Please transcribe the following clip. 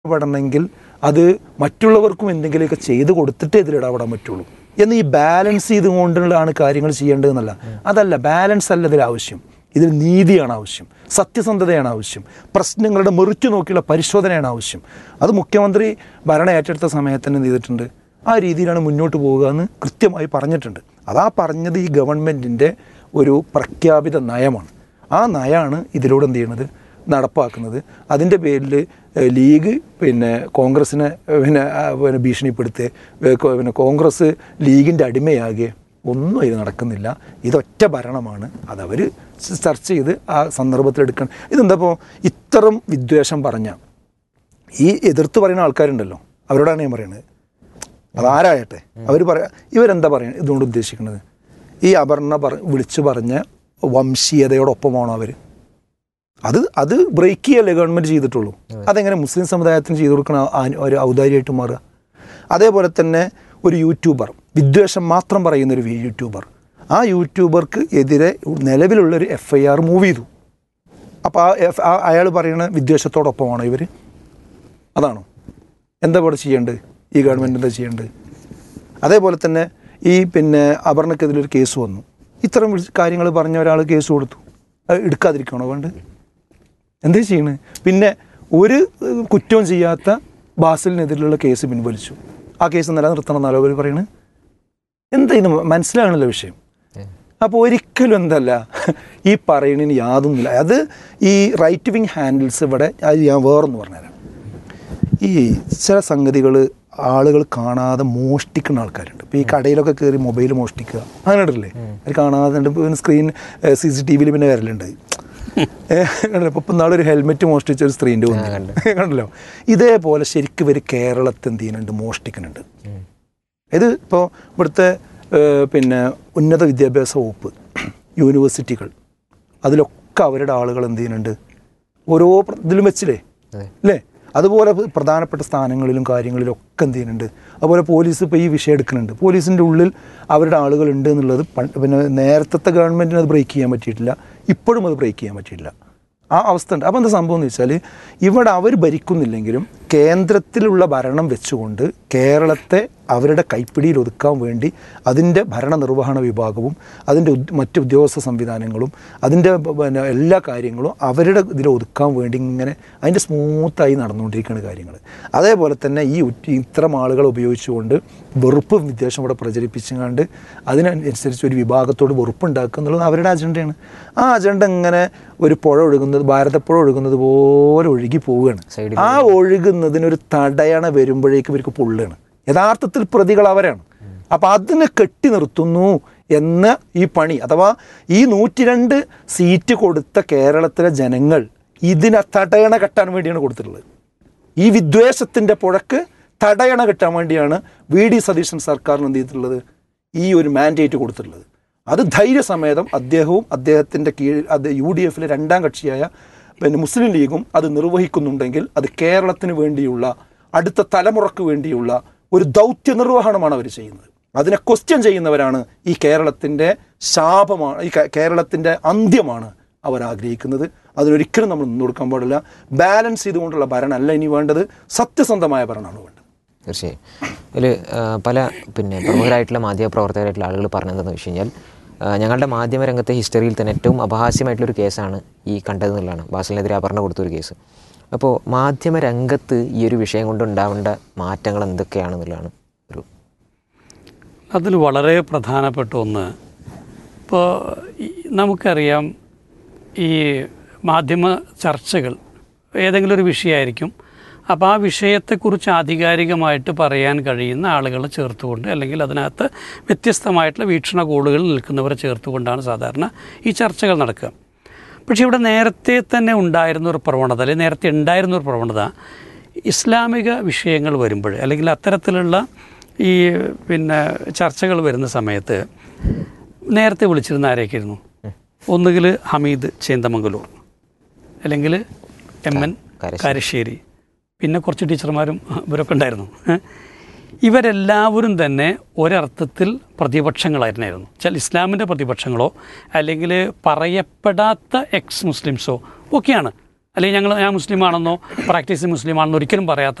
ഇടപെടണമെങ്കിൽ അത് മറ്റുള്ളവർക്കും എന്തെങ്കിലുമൊക്കെ ചെയ്ത് കൊടുത്തിട്ടേ ഇതിൽ ഇടപെടാൻ പറ്റുള്ളൂ എന്ന് ഈ ബാലൻസ് ചെയ്തുകൊണ്ടുള്ളതാണ് കാര്യങ്ങൾ ചെയ്യേണ്ടതെന്നല്ല അതല്ല ബാലൻസ് അല്ല ഇതിൽ ആവശ്യം ഇതിൽ നീതിയാണ് ആവശ്യം സത്യസന്ധതയാണ് ആവശ്യം പ്രശ്നങ്ങളുടെ മുറിച്ചു നോക്കിയുള്ള പരിശോധനയാണ് ആവശ്യം അത് മുഖ്യമന്ത്രി ഭരണം ഏറ്റെടുത്ത സമയത്ത് തന്നെ എന്ത് ചെയ്തിട്ടുണ്ട് ആ രീതിയിലാണ് മുന്നോട്ട് പോവുക എന്ന് കൃത്യമായി പറഞ്ഞിട്ടുണ്ട് അതാ പറഞ്ഞത് ഈ ഗവൺമെൻറ്റിൻ്റെ ഒരു പ്രഖ്യാപിത നയമാണ് ആ നയമാണ് ഇതിലൂടെ എന്ത് ചെയ്യണത് നടപ്പാക്കുന്നത് അതിൻ്റെ പേരിൽ ഏഹ്, ലീഗ് പിന്നെ കോൺഗ്രസിനെ ഏഹ്, പിന്നെ ആ, പിന്നെ ഭീഷണിപ്പെടുത്തി ഏഹ്, കോ- പിന്നെ കോൺഗ്രസ് ലീഗിൻ്റെ അടിമയാകെ ഒന്നും ഇത് നടക്കുന്നില്ല ഇതൊറ്റ ഭരണമാണ് അതവർ ചർച്ച ചെയ്ത് ആ സന്ദർഭത്തിൽ എടുക്കണം ഇതെന്താ ഇപ്പോൾ ഇത്തരം വിദ്വേഷം പറഞ്ഞ ഈ എതിർത്ത് പറയുന്ന ആൾക്കാരുണ്ടല്ലോ അവരോടാണ് ഞാൻ പറയുന്നത് അതാരായട്ടെ അവർ പറയാ ഇവരെന്താ പറയുക ഇതുകൊണ്ട് ഉദ്ദേശിക്കുന്നത് ഈ അപർണ പറ വിളിച്ചു പറഞ്ഞ വംശീയതയോടൊപ്പമാണോ അവർ അത് അത് ബ്രേക്ക് ചെയ്യല്ലേ ഗവൺമെൻറ് ചെയ്തിട്ടുള്ളൂ അതെങ്ങനെ മുസ്ലിം സമുദായത്തിന് ചെയ്തു കൊടുക്കണ ആ- ഒരു ഔദാര്യമായിട്ട് മാറുക അതേപോലെ തന്നെ ഒരു യൂട്യൂബർ വിദ്വേഷം മാത്രം പറയുന്ന ഒരു യൂട്യൂബർ ആ യൂട്യൂബർക്ക് എതിരെ നിലവിലുള്ളൊരു എഫ് ഐ ആർ മൂവ് ചെയ്തു അപ്പോൾ ആ എഫ് അയാൾ പറയുന്ന വിദ്വേഷത്തോടൊപ്പമാണോ ഇവർ അതാണോ എന്താ ഇവിടെ ചെയ്യേണ്ടത് ഈ ഗവൺമെൻറ് എന്താ ചെയ്യേണ്ടത് അതേപോലെ തന്നെ ഈ പിന്നെ അപർണക്കെതിരെ ഒരു കേസ് വന്നു ഇത്തരം കാര്യങ്ങൾ പറഞ്ഞ ഒരാൾ കേസ് കൊടുത്തു അത് എടുക്കാതിരിക്കണോ വേണ്ടത് എന്താ ചെയ്യണത് പിന്നെ ഒരു ഏഹ്, കുറ്റവും ചെയ്യാത്ത ബാസിലിനെതിരെയുള്ള കേസ് പിൻവലിച്ചു ആ കേസ് നിലനിർത്തണം എന്നാലോ അവർ പറയുന്നത് എന്താ ഇത് മനസ്സിലാകണല്ലോ വിഷയം അപ്പോൾ ഒരിക്കലും എന്തല്ല ഈ പറയുന്നതിന് യാതൊന്നുമില്ല അത് ഈ റൈറ്റ് വിങ് ഹാൻഡിൽസ് ഇവിടെ അത് ഞാൻ വേറൊന്ന് പറഞ്ഞുതരാം ഈ ചില സംഗതികൾ ആളുകൾ കാണാതെ മോഷ്ടിക്കുന്ന ആൾക്കാരുണ്ട് ഇപ്പോൾ ഈ കടയിലൊക്കെ കയറി മൊബൈൽ മോഷ്ടിക്കുക അങ്ങനെ ഉണ്ടല്ലേ അത് കാണാതെ ഉണ്ട്. പിന്നെ സ്ക്രീൻ സി സി ടി വിയിൽ പിന്നെ വരലുണ്ട് ഇപ്പം നാളെ ഒരു ഹെൽമെറ്റ് മോഷ്ടിച്ച ഒരു സ്ത്രീൻ്റെ വന്നു കണ്ടല്ലോ ഇതേപോലെ ശരിക്കും ഇവർ കേരളത്തിൽ എന്ത് ചെയ്യുന്നുണ്ട് മോഷ്ടിക്കുന്നുണ്ട് ഇത് ഇപ്പോൾ ഇവിടുത്തെ ഏഹ്, പിന്നെ ഉന്നത വിദ്യാഭ്യാസ വകുപ്പ് യൂണിവേഴ്സിറ്റികൾ അതിലൊക്കെ അവരുടെ ആളുകൾ എന്ത് ചെയ്യുന്നുണ്ട് ഓരോ പ്ര- ഇതിലും വെച്ചില്ലേ അതെ. അല്ലേ അതുപോലെ പ്രധാനപ്പെട്ട സ്ഥാനങ്ങളിലും കാര്യങ്ങളിലും ഒക്കെ എന്ത് ചെയ്യുന്നുണ്ട് അതുപോലെ പോലീസ് ഇപ്പോൾ ഈ വിഷയം എടുക്കുന്നുണ്ട് പോലീസിൻ്റെ ഉള്ളിൽ അവരുടെ ആളുകൾ ഉണ്ട് എന്നുള്ളത് പണ്ട് പിന്നെ നേരത്തെ ഗവൺമെൻറ്റിന് അത് ബ്രേക്ക് ചെയ്യാൻ പറ്റിയിട്ടില്ല ഇപ്പോഴും അത് ബ്രേക്ക് ചെയ്യാൻ പറ്റിയിട്ടില്ല ആ അവസ്ഥ ഉണ്ട് അപ്പോൾ എന്താ സംഭവം എന്ന് വെച്ചാൽ ഇവിടെ അവർ ഭരിക്കുന്നില്ലെങ്കിലും കേന്ദ്രത്തിലുള്ള ഭരണം വെച്ചുകൊണ്ട് കേരളത്തെ അവരുടെ കൈപ്പിടിയിൽ ഒതുക്കാൻ വേണ്ടി അതിൻ്റെ ഭരണനിർവഹണ വിഭാഗവും അതിൻ്റെ ഉദ്- മറ്റ് ഉദ്യോഗസ്ഥ സംവിധാനങ്ങളും അതിൻ്റെ ബ- പിന്നെ എല്ലാ കാര്യങ്ങളും അവരുടെ ഇതിൽ ഒതുക്കാൻ വേണ്ടി ഇങ്ങനെ അതിൻ്റെ സ്മൂത്തായി നടന്നുകൊണ്ടിരിക്കുന്ന കാര്യങ്ങൾ അതേപോലെ തന്നെ ഈ ഉറ്റ് ഇത്തരം ആളുകളെ ഉപയോഗിച്ചുകൊണ്ട് വെറുപ്പ് വിദ്വേഷം ഇവിടെ പ്രചരിപ്പിച്ചുകൊണ്ട് അതിനനുസരിച്ച് ഒരു വിഭാഗത്തോട് വെറുപ്പുണ്ടാക്കുക എന്നുള്ളത് അവരുടെ അജണ്ടയാണ് ആ അജണ്ട ഇങ്ങനെ ഒരു പുഴ ഒഴുകുന്നത് ഭാരതപ്പുഴ ഒഴുകുന്നത് പോലെ ഒഴുകി പോവുകയാണ് സൈഡിൽ ആ ഒഴുകുന്നതിനൊരു തടയണ വരുമ്പോഴേക്കും ഇവർക്ക് പൊള്ളുകയാണ് യഥാർത്ഥത്തിൽ പ്രതികൾ അവരാണ് അപ്പം അതിനെ കെട്ടി നിർത്തുന്നു എന്ന ഈ പണി അഥവാ ഈ നൂറ്റിരണ്ട് സീറ്റ് കൊടുത്ത കേരളത്തിലെ ജനങ്ങൾ ഇതിനെ തടയണ കെട്ടാൻ വേണ്ടിയാണ് കൊടുത്തിട്ടുള്ളത് ഈ വിദ്വേഷത്തിൻ്റെ പുഴക്ക് തടയണ കിട്ടാൻ വേണ്ടിയാണ് വി ഡി സതീശൻ സർക്കാരിന് എന്ത് ചെയ്തിട്ടുള്ളത് ഈ ഒരു മാൻഡേറ്റ് കൊടുത്തിട്ടുള്ളത് അത് ധൈര്യസമേതം അദ്ദേഹവും അദ്ദേഹത്തിൻ്റെ കീഴിൽ അത് യു ഡി എഫിലെ രണ്ടാം കക്ഷിയായ പിന്നെ മുസ്ലിം ലീഗും അത് നിർവഹിക്കുന്നുണ്ടെങ്കിൽ അത് കേരളത്തിന് വേണ്ടിയുള്ള അടുത്ത തലമുറക്ക് വേണ്ടിയുള്ള ഒരു ദൗത്യ നിർവഹണമാണ് അവർ ചെയ്യുന്നത് അതിനെ ക്വസ്റ്റ്യൻ ചെയ്യുന്നവരാണ് ഈ കേരളത്തിൻ്റെ ശാപമാണ് ഈ കേ- കേരളത്തിൻ്റെ അന്ത്യമാണ് അവർ ആഗ്രഹിക്കുന്നത് അതിനൊരിക്കലും നമ്മൾ നിന്ന് കൊടുക്കാൻ പാടില്ല ബാലൻസ് ചെയ്തുകൊണ്ടുള്ള ഭരണമല്ല ഇനി വേണ്ടത് സത്യസന്ധമായ ഭരണമാണ് വേണ്ടത് തീർച്ചയായും അതിൽ പല പിന്നെ പ്രമുഖരായിട്ടുള്ള മാധ്യമപ്രവർത്തകരായിട്ടുള്ള ആളുകൾ പറഞ്ഞതെന്ന് വെച്ച് കഴിഞ്ഞാൽ ആ, ഞങ്ങളുടെ മാധ്യമരംഗത്തെ ഹിസ്റ്ററിയിൽ തന്നെ ഏറ്റവും അപഹാസ്യമായിട്ടുള്ളൊരു കേസാണ് ഈ കണ്ടതെന്നുള്ളതാണ് ബാസിലിനെതിരെ അപർണ കൊടുത്തൊരു കേസ് അപ്പോൾ മാധ്യമരംഗത്ത് ഈ ഒരു വിഷയം കൊണ്ട് ഉണ്ടാവേണ്ട മാറ്റങ്ങൾ എന്തൊക്കെയാണെന്നുള്ളതാണ് ഒരു അതിൽ വളരെ പ്രധാനപ്പെട്ട ഒന്ന് ഇപ്പോൾ ഈ- നമുക്കറിയാം ഈ മാധ്യമ ചർച്ചകൾ ഏതെങ്കിലും ഒരു വിഷയമായിരിക്കും അപ്പോൾ ആ വിഷയത്തെക്കുറിച്ച് ആധികാരികമായിട്ട് പറയാൻ കഴിയുന്ന ആളുകളെ ചേർത്തുകൊണ്ട് അല്ലെങ്കിൽ അതിനകത്ത് വ്യത്യസ്തമായിട്ടുള്ള വീക്ഷണകോണുകളിൽ നിൽക്കുന്നവരെ ചേർത്തുകൊണ്ടാണ് സാധാരണ ഈ ചർച്ചകൾ നടക്കുക പക്ഷേ ഇവിടെ നേരത്തെ തന്നെ ഉണ്ടായിരുന്ന ഒരു പ്രവണത അല്ലെങ്കിൽ നേരത്തെ ഉണ്ടായിരുന്ന ഒരു പ്രവണത ഇസ്ലാമിക വിഷയങ്ങൾ വരുമ്പോൾ അല്ലെങ്കിൽ അത്തരത്തിലുള്ള ഈ പിന്നെ ചർച്ചകൾ വരുന്ന സമയത്ത് നേരത്തെ വിളിച്ചിരുന്ന ആരെയൊക്കെയായിരുന്നു ഒന്നുകിൽ ഹമീദ് ചേന്തമംഗലൂർ അല്ലെങ്കിൽ എം എൻ കാരശ്ശേരി. കാരശ്ശേരി പിന്നെ കുറച്ച് ടീച്ചർമാരും ഇവരൊക്കെ ഉണ്ടായിരുന്നു ഏ? ഇവരെല്ലാവരും തന്നെ ഒരർത്ഥത്തിൽ പ്രതിപക്ഷങ്ങളായിരുന്നു വെച്ചാൽ ഇസ്ലാമിൻ്റെ പ്രതിപക്ഷങ്ങളോ അല്ലെങ്കിൽ പറയപ്പെടാത്ത എക്സ് മുസ്ലിംസോ ഒക്കെയാണ് അല്ലെങ്കിൽ ഞങ്ങൾ ഞാൻ മുസ്ലിമാണെന്നോ പ്രാക്ടീസ് മുസ്ലിമാണെന്നോ ഒരിക്കലും പറയാത്ത